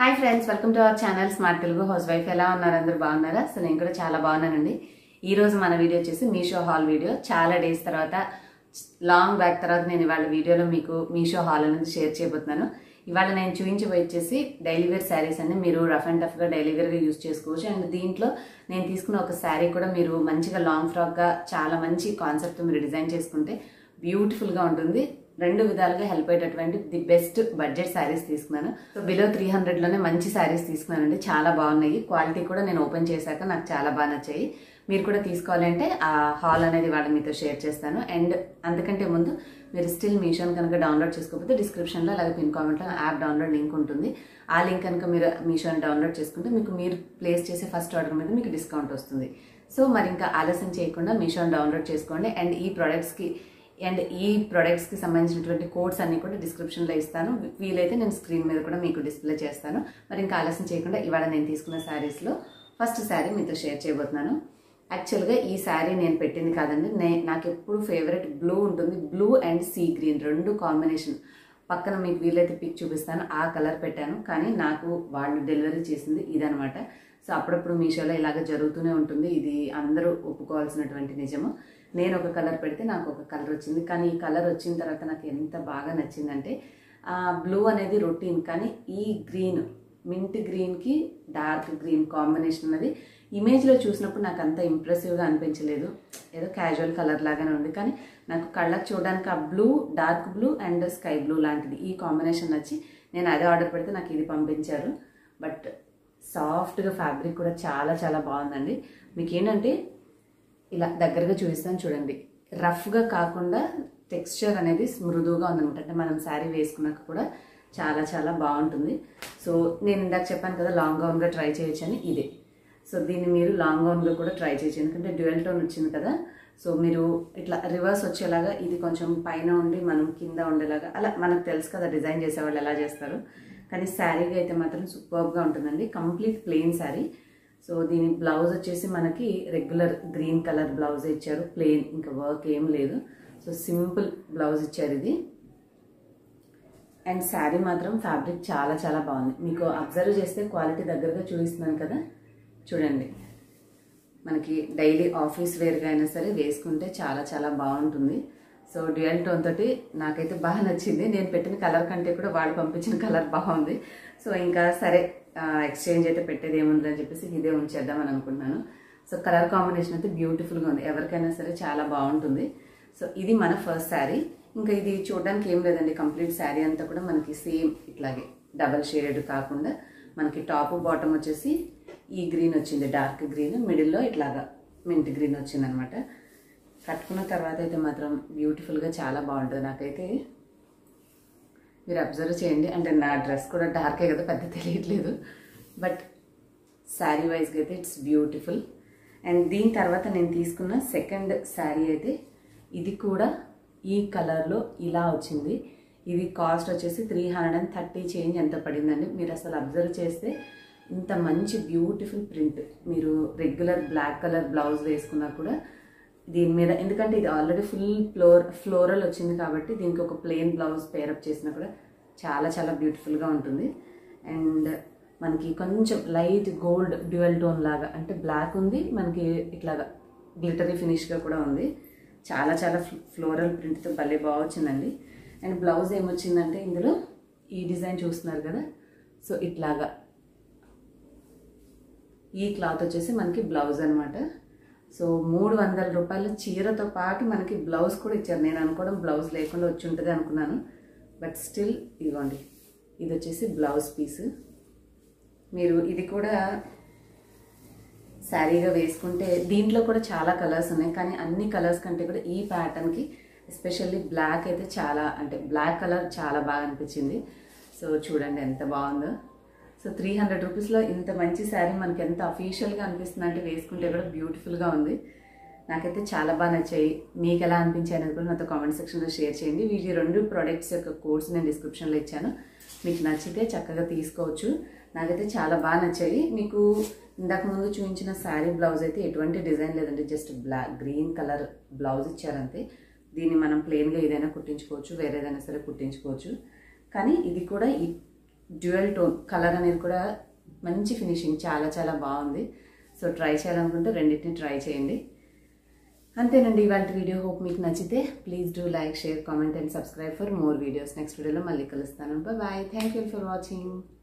hi friends welcome to our channel smart Telugu housewife ఎలా ఉన్నారు అందరూ బాగున్నారా సో నేను కూడా చాలా బాగున్నానండి ఈ రోజు మన వీడియో వచ్చేసి మీషో హాల్ వీడియో చాలా డేస్ తర్వాత లాంగ్ బ్యాక్ తర్వాత నేను ఇవాళ వీడియోలో మీకు మీషో హాల్ అనేది షేర్ చేయబోతున్నాను ఇవాళ నేను చూపించబోయి వచ్చేసి డైలీ వేర్ శారీస్ అన్ని మీరు రఫ్ అండ్ టఫ్గా డైలీ వేర్గా యూజ్ చేసుకోవచ్చు అండ్ దీంట్లో నేను తీసుకున్న ఒక శారీ కూడా మీరు మంచిగా లాంగ్ ఫ్రాక్గా చాలా మంచి కాన్సెప్ట్ మీరు డిజైన్ చేసుకుంటే బ్యూటిఫుల్గా ఉంటుంది రెండు విధాలుగా హెల్ప్ అయ్యేటటువంటి ది బెస్ట్ బడ్జెట్ శారీస్ తీసుకున్నాను సో బిలో త్రీ హండ్రెడ్లోనే మంచి శారీస్ తీసుకున్నానండి చాలా బాగున్నాయి క్వాలిటీ కూడా నేను ఓపెన్ చేశాక నాకు చాలా బాగా నచ్చాయి మీరు కూడా తీసుకోవాలి అంటే ఆ హాల్ అనేది వాళ్ళ మీతో షేర్ చేస్తాను అండ్ అందుకంటే ముందు మీరు స్టిల్ మీషోని కనుక డౌన్లోడ్ చేసుకోకపోతే డిస్క్రిప్షన్లో అలాగే పిన్ కామెంట్లో యాప్ డౌన్లోడ్ లింక్ ఉంటుంది ఆ లింక్ కనుక మీరు మీషోని డౌన్లోడ్ చేసుకుంటే మీకు మీరు ప్లేస్ చేసే ఫస్ట్ ఆర్డర్ మీద మీకు డిస్కౌంట్ వస్తుంది సో మరి ఇంకా ఆలస్యం చేయకుండా మీషోని డౌన్లోడ్ చేసుకోండి అండ్ ఈ ప్రోడక్ట్స్కి అండ్ ఈ ప్రొడక్ట్స్కి సంబంధించినటువంటి కోడ్స్ అన్ని కూడా డిస్క్రిప్షన్లో ఇస్తాను వీలైతే నేను స్క్రీన్ మీద కూడా మీకు డిస్ప్లే చేస్తాను మరి ఇంకా ఆలస్యం చేయకుండా ఇవాళ నేను తీసుకున్న శారీస్లో ఫస్ట్ శారీ మీతో షేర్ చేయబోతున్నాను యాక్చువల్గా ఈ శారీ నేను పెట్టింది కాదండి నే నాకు ఎప్పుడు ఫేవరెట్ బ్లూ ఉంటుంది బ్లూ అండ్ సీ గ్రీన్ రెండు కాంబినేషన్ పక్కన మీకు వీలైతే పిక్ చూపిస్తాను ఆ కలర్ పెట్టాను కానీ నాకు వాళ్ళు డెలివరీ చేసింది ఇదనమాట సో అప్పుడప్పుడు మీషోలో ఇలాగ జరుగుతూనే ఉంటుంది ఇది అందరూ ఒప్పుకోవాల్సినటువంటి నిజము నేను ఒక కలర్ పెడితే నాకు ఒక కలర్ వచ్చింది కానీ ఈ కలర్ వచ్చిన తర్వాత నాకు ఎంత బాగా నచ్చిందంటే బ్లూ అనేది రొటీన్ కానీ ఈ గ్రీన్ మింట్ గ్రీన్కి డార్క్ గ్రీన్ కాంబినేషన్ అనేది ఇమేజ్లో చూసినప్పుడు నాకు అంత ఇంప్రెసివ్గా అనిపించలేదు ఏదో క్యాజువల్ కలర్ లాగానే ఉంది కానీ నాకు కళ్ళకు చూడడానికి ఆ blue dark blue and sky blue లాంటిది ఈ కాంబినేషన్ నచ్చి నేను అదే ఆర్డర్ పెడితే నాకు ఇది పంపించారు బట్ సాఫ్ట్గా ఫ్యాబ్రిక్ కూడా చాలా చాలా బాగుందండి మీకు ఏంటంటే ఇలా దగ్గరగా చూపిస్తాను చూడండి రఫ్గా కాకుండా టెక్స్చర్ అనేది మృదువుగా ఉందన్నమాట అంటే మనం శారీ వేసుకున్నాక కూడా చాలా చాలా బాగుంటుంది సో నేను ఇందాక చెప్పాను కదా లాంగ్ గౌన్గా ట్రై చేయొచ్చని ఇదే సో దీన్ని మీరు లాంగ్ గౌన్గా కూడా ట్రై చేయొచ్చు ఎందుకంటే డ్యూయల్ టోన్ వచ్చింది కదా సో మీరు ఇట్లా రివర్స్ వచ్చేలాగా ఇది కొంచెం పైన ఉండి మనం కింద ఉండేలాగా అలా మనకు తెలుసు కదా డిజైన్ చేసేవాళ్ళు ఎలా చేస్తారు కానీ శారీగా అయితే మాత్రం సూపర్గా ఉంటుందండి కంప్లీట్ ప్లెయిన్ శారీ సో దీని బ్లౌజ్ వచ్చేసి మనకి రెగ్యులర్ గ్రీన్ కలర్ బ్లౌజ్ ఇచ్చారు ప్లెయిన్ ఇంకా వర్క్ ఏం లేదు సో సింపుల్ బ్లౌజ్ ఇచ్చారు ఇది అండ్ శారీ మాత్రం ఫ్యాబ్రిక్ చాలా చాలా బాగుంది మీకు అబ్జర్వ్ చేస్తే క్వాలిటీ దగ్గరగా చూపిస్తున్నాను కదా చూడండి మనకి డైలీ ఆఫీస్ వేర్గా అయినా సరే వేసుకుంటే చాలా చాలా బాగుంటుంది సో డ్యూయల్ టోన్ తోటి నాకైతే బాగా నచ్చింది నేను పెట్టిన కలర్ కంటే కూడా వాళ్ళు పంపించిన కలర్ బాగుంది సో ఇంకా సరే ఎక్స్చేంజ్ అయితే పెట్టేది ఏముందని చెప్పేసి ఇదే ఉంచేద్దామని అనుకుంటున్నాను సో కలర్ కాంబినేషన్ అయితే బ్యూటిఫుల్గా ఉంది ఎవరికైనా సరే చాలా బాగుంటుంది సో ఇది మన ఫస్ట్ శారీ ఇంకా ఇది చూడడానికి ఏం లేదండి కంప్లీట్ శారీ అంతా కూడా మనకి సేమ్ ఇట్లాగే డబల్ షేడ్ కాకుండా మనకి టాప్ బాటమ్ వచ్చేసి ఈ గ్రీన్ వచ్చింది డార్క్ గ్రీన్ మిడిల్లో ఇట్లాగా మింట్ గ్రీన్ వచ్చింది అనమాట కట్టుకున్న తర్వాత అయితే మాత్రం బ్యూటిఫుల్గా చాలా బాగుంటుంది నాకైతే మీరు అబ్జర్వ్ చేయండి అంటే నా డ్రెస్ కూడా డార్కే కదా పెద్ద తెలియట్లేదు బట్ శారీ వైజ్గా అయితే ఇట్స్ బ్యూటిఫుల్ అండ్ దీని తర్వాత నేను తీసుకున్న సెకండ్ శారీ అయితే ఇది కూడా ఈ కలర్లో ఇలా వచ్చింది ఇది కాస్ట్ వచ్చేసి three hundred and thirty change ఎంత పడిందండి మీరు అసలు అబ్జర్వ్ చేస్తే ఇంత మంచి బ్యూటిఫుల్ ప్రింట్ మీరు రెగ్యులర్ బ్లాక్ కలర్ బ్లౌజ్ వేసుకున్నా కూడా దీని మీద ఎందుకంటే ఇది ఆల్రెడీ ఫుల్ ఫ్లోర్ ఫ్లోరల్ వచ్చింది కాబట్టి దీనికి ఒక ప్లెయిన్ బ్లౌజ్ పేరప్ చేసినా కూడా చాలా చాలా బ్యూటిఫుల్గా ఉంటుంది అండ్ మనకి కొంచెం లైట్ గోల్డ్ డ్యూయల్ టోన్ లాగా అంటే బ్లాక్ ఉంది మనకి ఇట్లాగా గ్లిటరీ ఫినిష్గా కూడా ఉంది చాలా చాలా ఫ్లోరల్ ప్రింట్తో భలే బాగా వచ్చిందండి అండ్ బ్లౌజ్ ఏమొచ్చిందంటే ఇందులో ఈ డిజైన్ చూస్తున్నారు కదా సో ఇట్లాగా ఈ క్లాత్ వచ్చేసి మనకి బ్లౌజ్ అనమాట సో మూడు వందల రూపాయల చీరతో పాటు మనకి బ్లౌజ్ కూడా ఇచ్చారు నేను అనుకోవడం బ్లౌజ్ లేకుండా వచ్చి ఉంటుంది అనుకున్నాను బట్ స్టిల్ ఇదిగోండి ఇది వచ్చేసి బ్లౌజ్ పీస్ మీరు ఇది కూడా శారీగా వేసుకుంటే దీంట్లో కూడా చాలా కలర్స్ ఉన్నాయి కానీ అన్ని కలర్స్ కంటే కూడా ఈ ప్యాటర్న్కి ఎస్పెషల్లీ బ్లాక్ అయితే చాలా అంటే బ్లాక్ కలర్ చాలా బాగా అనిపించింది సో చూడండి ఎంత బాగుందో సో త్రీ హండ్రెడ్ రూపీస్లో ఇంత మంచి శారీ మనకి ఎంత అఫీషియల్గా అనిపిస్తుంది అంటే వేసుకుంటే కూడా బ్యూటిఫుల్గా ఉంది నాకైతే చాలా బాగా నచ్చాయి మీకు ఎలా అనిపించాయి అనేది కూడా నాతో కామెంట్ సెక్షన్లో షేర్ చేయండి వీటి రెండు ప్రోడక్ట్స్ యొక్క కోర్స్ నేను డిస్క్రిప్షన్లో ఇచ్చాను మీకు నచ్చితే చక్కగా తీసుకోవచ్చు నాకైతే చాలా బాగా నచ్చాయి మీకు ఇందాక ముందు చూపించిన శారీ బ్లౌజ్ అయితే ఎటువంటి డిజైన్ లేదండి just black green colour blouse ఇచ్చారంతే దీన్ని మనం ప్లెయిన్గా ఏదైనా కుట్టించుకోవచ్చు వేరే ఏదైనా సరే కుట్టించుకోవచ్చు కానీ ఇది కూడా ఈ డ్యూయల్ టోన్ కలర్ అనేది కూడా మంచి ఫినిషింగ్ చాలా చాలా బాగుంది సో ట్రై చేయాలనుకుంటే రెండింటిని ట్రై చేయండి అంతేనండి ఇవాళ వీడియో హోప్ మీకు నచ్చితే please do like share comment and subscribe for more videos next వీడియోలో మళ్ళీ కలుస్తాను bye thank you for watching